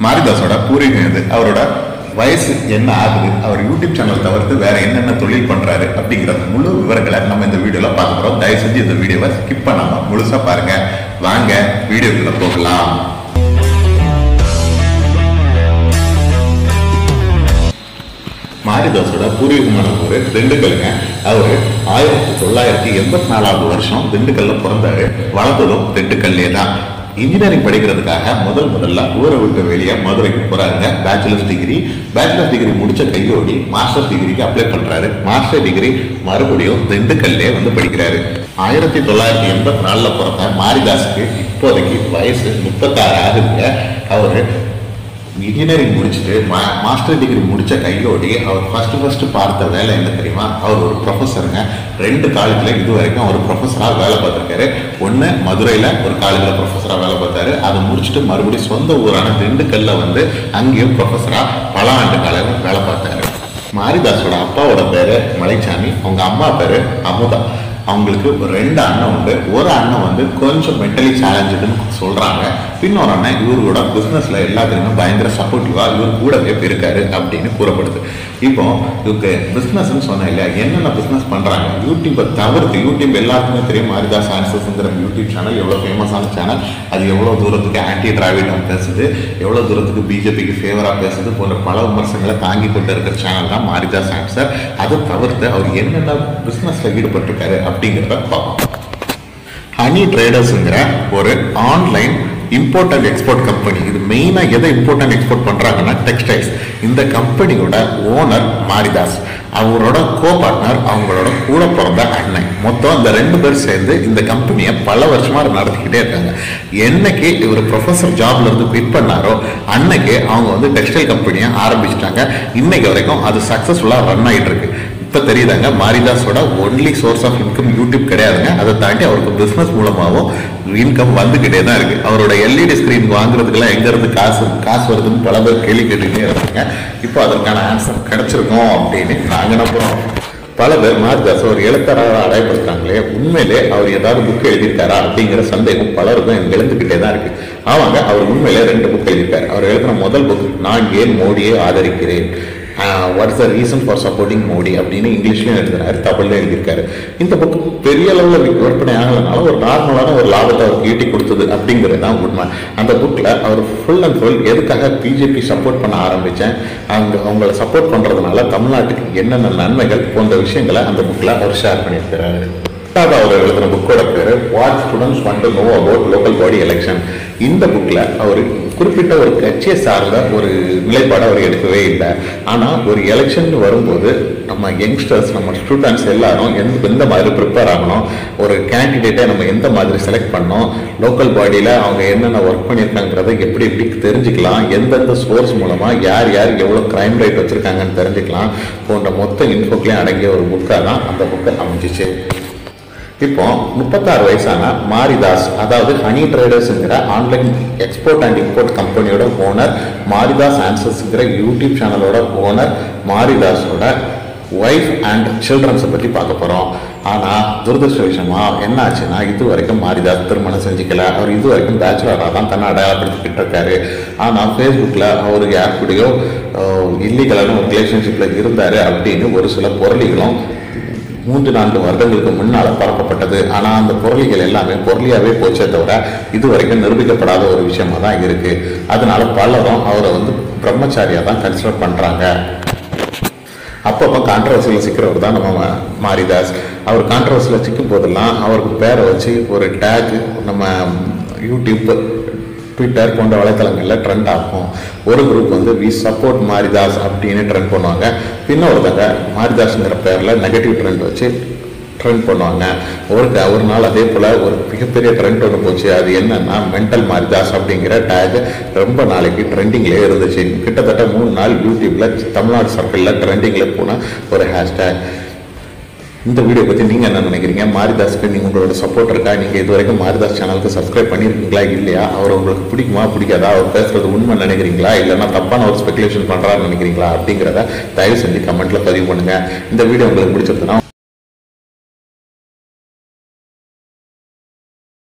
மாரிதாஸோட பூர்வீகம் இது அவரோட வயசு என்ன ஆகுது அவர் யூடியூப் சேனல் தவிர்த்து வேற என்னென்ன தொழில் பண்றாரு அப்படிங்கிற முழு விவரங்களை நம்ம இந்த வீடியோல பார்க்க போறோம் தயவு செஞ்சு இந்த வீடியோவை ஸ்கிப் பண்ணாம முழுசா பாருங்க வாங்க வீடியோக்குள்ள போகலாம் மாரிதாஸோட பூர்வீகமான ஊர் திண்டுக்கல்லுங்க அவர் ஆயிரத்தி தொள்ளாயிரத்தி எண்பத்தி நாலாவது வருஷம் திண்டுக்கல்ல பிறந்தாரு வளர்ந்ததும் திண்டுக்கல்லே தான் இன்ஜினியரிங் படிக்கிறதுக்காக முதல் முதல்ல ஊரை விட்டு வெளியே மதுரைக்கு போறாருங்க பேச்சுலர்ஸ் டிகிரி பேச்சுலர்ஸ் டிகிரி முடிச்ச கையோடி மாஸ்டர் டிகிரிக்கு அப்ளை பண்றாரு மாஸ்டர் டிகிரி மறுபடியும் திண்டுக்கல்லே வந்து படிக்கிறாரு ஆயிரத்தி தொள்ளாயிரத்தி எண்பத்தி நாலுல பிறந்த மாரிதாஸுக்கு இப்போதைக்கு வயசு முப்பத்தாறு ஆகுதுங்க அவரு இன்ஜினியரிங் முடிச்சுட்டு மா மாஸ்டர் டிகிரி முடிச்ச கையோடி அவர் ஃபர்ஸ்ட் ஃபர்ஸ்ட் பார்த்த வேலை என்ன தெரியுமா அவர் ஒரு ப்ரொஃபஸருங்க ரெண்டு காலேஜில் இது வரைக்கும் அவர் ப்ரொஃபஸராக வேலை பார்த்துருக்காரு ஒன்று மதுரையில் ஒரு காலேஜில் ப்ரொஃபஸராக வேலை பார்த்தாரு அதை முடிச்சுட்டு மறுபடியும் சொந்த ஊரான திண்டுக்கல்ல வந்து அங்கேயும் ப்ரொஃபஸராக பல ஆண்டு காலம் வேலை பார்த்தாரு மாரிதாஸோட அப்பாவோட பேரு மலைச்சாமி அவங்க அம்மா பேரு அமுதா அவங்களுக்கு ரெண்டு அண்ணன் உண்டு ஒரு அண்ணன் வந்து கொஞ்சம் மென்டலி சேலஞ்சுன்னு சொல்றாங்க இன்னொரு அண்ணன் இவரோட பிசினஸ்ல எல்லாத்துலையுமே பயங்கர சப்போர்ட்டிவா இவர் கூடவே இருக்காரு அப்படின்னு கூறப்படுது இப்போ இவருக்கு பிசினஸ்ன்னு சொன்னேன் இல்லையா என்னென்ன பிசினஸ் பண்றாங்க யூடியூப்பை தவிர்த்து யூடியூப் எல்லாருக்குமே தெரியும் மாரிதாஸ் ஆன்சர்ஸ்ங்கிற யூடியூப் சேனல் எவ்வளோ ஃபேமஸான சேனல் அது எவ்வளோ தூரத்துக்கு ஆன்டி டிராவிடம் பேசுது எவ்வளோ தூரத்துக்கு பிஜேபிக்கு ஃபேவராக பேசுது போன்ற பல விமர்சனங்களை தாங்கி கொண்டு இருக்கிற சேனல் தான் மாரிதாஸ் ஆன்சர் அதை தவிர்த்து அவர் என்னென்ன பிஸ்னஸில் ஈடுபட்டிருக்காரு அப்படிங்கிறத பார்ப்போம் ஹனி ட்ரேடர்ஸுங்கிற ஒரு online import and export company இது மெயினாக எதை இம்போர்ட் அண்ட் எக்ஸ்போர்ட் பண்ணுறாங்கன்னா டெக்ஸ்டைல்ஸ் இந்த கம்பெனியோட ஓனர் மாரிதாஸ் அவரோட கோ பார்ட்னர் அவங்களோட கூட பிறந்த அண்ணன் மொத்தம் இந்த ரெண்டு பேர் சேர்ந்து இந்த கம்பெனியை பல வருஷமா நடத்திக்கிட்டே இருக்காங்க என்னைக்கு இவர் ப்ரொஃபஸர் ஜாப்ல இருந்து குவிட் பண்ணாரோ அன்னைக்கு அவங்க வந்து டெக்ஸ்டைல் கம்பெனியை ஆரம்பிச்சிட்டாங்க இன்னைக்கு வரைக்கும் அது சக்ஸஸ்ஃபுல்லாக ரன் ஆகிட்டு இருக்கு இப்போ தெரியுதாங்க மாரிதாஸோட only source of income YouTube கிடையாதுங்க அதை தாண்டி அவருக்கு பிஸ்னஸ் மூலமாகவும் இன்கம் வந்துக்கிட்டே தான் இருக்கு அவரோட எல்இடி ஸ்க்ரீன் வாங்குறதுக்கெல்லாம் எங்க இருந்து காசு காசு வருதுன்னு பல பேர் கேள்வி கேட்டுக்கிட்டே இருக்காங்க இப்போ அதற்கான ஆன்சர் கிடைச்சிருக்கோம் அப்படின்னு நாங்கள் நம்புறோம் பல பேர் மாரிதாஸ் ஒரு எழுத்தராக அடையப்படுத்துறாங்களே உண்மையிலே அவர் ஏதாவது புக் எழுதியிருக்காரா அப்படிங்கிற சந்தேகம் பலருக்கும் எனக்கு எழுந்துக்கிட்டே தான் இருக்கு ஆமாங்க அவர் உண்மையிலே ரெண்டு புக் எழுதியிருக்காரு அவர் எழுதின முதல் புக் நான் ஏன் மோடியை ஆதரிக்கிறேன் what's the reason for supporting Modi அப்படின்னு இங்கிலீஷ்லையும் எழுதுறாரு தமிழ்லையும் எழுதியிருக்காரு இந்த புக் பெரிய அளவில் விற்பனை ஆகலைனால ஒரு நார்மலான ஒரு லாபத்தை அவருக்கு ஈட்டி கொடுத்தது அப்படிங்கிறது தான் உண்மை அந்த புக்கில் அவர் ஃபுல் அண்ட் ஃபுல் எதுக்காக பிஜேபி சப்போர்ட் பண்ண ஆரம்பித்தேன் அவங்க அவங்கள சப்போர்ட் பண்ணுறதுனால தமிழ்நாட்டுக்கு என்னென்ன நன்மைகள் போன்ற விஷயங்களை அந்த புக்கில் அவர் ஷேர் பண்ணியிருக்கிறாரு ரெண்டாவது அவர் எழுதின புக்கோட பேர் what students want to know about local body election இந்த புக்கில் அவர் குறிப்பிட்ட ஒரு கட்சியை சார்ந்த ஒரு நிலைப்பாடு அவர் எடுக்கவே இல்லை ஆனால் ஒரு எலெக்ஷன் வரும்போது நம்ம யங்ஸ்டர்ஸ் நம்ம ஸ்டூடெண்ட்ஸ் எல்லாரும் எந்த எந்த மாதிரி ப்ரிப்பேர் ஆகணும் ஒரு கேண்டிடேட்டை நம்ம எந்த மாதிரி செலக்ட் பண்ணோம் லோக்கல் பாடியில் அவங்க என்னென்ன ஒர்க் பண்ணியிருக்காங்கிறத எப்படி எப்படி தெரிஞ்சுக்கலாம் எந்தெந்த சோர்ஸ் மூலமாக யார் யார் எவ்வளோ கிரைம் ரேட் வச்சுருக்காங்கன்னு தெரிஞ்சுக்கலாம் போன்ற மொத்த இன்ஃபோக்களையும் அடங்கிய ஒரு புக்காக தான் அந்த புக்கை அமைஞ்சிச்சு இப்போ முப்பத்தாறு வயசான மாரிதாஸ் அதாவது ஹனி ட்ரேடர்ஸுங்கிற ஆன்லைன் எக்ஸ்போர்ட் அண்ட் இம்போர்ட் கம்பெனியோட ஓனர் மாரிதாஸ் ஆன்சர்ஸுங்கிற யூடியூப் சேனலோட ஓனர் மாரிதாஸோட ஒய்ஃப் அண்ட் சில்ட்ரன்ஸை பற்றி பார்க்க போகிறோம் ஆனால் துரதிருஷ்ட விஷயமா என்ன ஆச்சுன்னா இது வரைக்கும் மாரிதாஸ் திருமணம் செஞ்சுக்கல அவர் இது வரைக்கும் பேச்சுலராக தான் தன்னை அடையாளப்படுத்திக்கிட்டு இருக்காரு ஆனால் ஃபேஸ்புக்கில் அவர் யார் கூடயோ இல்லீகலான ஒரு ரிலேஷன்ஷிப்பில் இருந்தார் அப்படின்னு ஒரு சில பொருளிகளும் மூன்று நான்கு வருடங்களுக்கு முன்னால் பரப்பப்பட்டது ஆனால் அந்த பொருளிகள் எல்லாமே பொருளியாகவே போச்சே தவிர இது வரைக்கும் நிரூபிக்கப்படாத ஒரு விஷயமா தான் இருக்கு அதனால பலரும் அவரை வந்து பிரம்மச்சாரியா தான் கன்சிடர் பண்றாங்க அப்பப்போ கான்ட்ரவர்சியில் சிக்கிறவர் தான் நம்ம மா- மாரிதாஸ் அவர் கான்ட்ரவர்சியில் சிக்கும் போதெல்லாம் அவருக்கு பேரை வச்சு ஒரு டேக் நம்ம யூடியூப் ட்விட்டர் போன்ற வலைத்தளங்களில் ட்ரெண்ட் ஆகும் ஒரு குரூப் வந்து வி சப்போர்ட் மாரிதாஸ் அப்படின்னு ட்ரெண்ட் பண்ணுவாங்க இன்னொருத்தங்க மாரிதாஸ்ங்கிற பேரில் நெகட்டிவ் ட்ரெண்ட் வச்சு ட்ரெண்ட் பண்ணுவாங்க ஒரு க- ஒரு நாள் அதே போல் ஒரு மிகப்பெரிய ட்ரெண்ட் ஒன்று போச்சு அது என்னன்னா மென்டல் மாரிதாஸ் அப்படிங்கிற டேக் ரொம்ப நாளைக்கு ட்ரெண்டிங்லேயே இருந்துச்சு கிட்டத்தட்ட மூணு நாள் யூடியூப்பில் தமிழ்நாடு சர்க்கிளில் ட்ரெண்டிங்கில் போன ஒரு ஹேஷ்டேக் இந்த வீடியோ பற்றி நீங்கள் என்ன நினைக்கிறீங்க மாரிதாஸ்க்கு நீங்கள் உங்களோட சப்போர்ட் இருக்கா நீங்கள் இது வரைக்கும் மாரிதாஸ் சேனலுக்கு சப்ஸ்கிரைப் பண்ணியிருக்கீங்களா இல்லையா அவர் உங்களுக்கு பிடிக்குமா பிடிக்காதா அவர் பேசுறது உண்மை நினைக்கிறீங்களா இல்லைன்னா தப்பான ஒரு ஸ்பெகுலேஷன் பண்ணுறான்னு நினைக்கிறீங்களா அப்படிங்கிறத தயவு செஞ்சு கமெண்ட்டில் பதிவு பண்ணுங்கள் இந்த வீடியோ உங்களுக்கு பிடிச்சிருந்ததுன்னா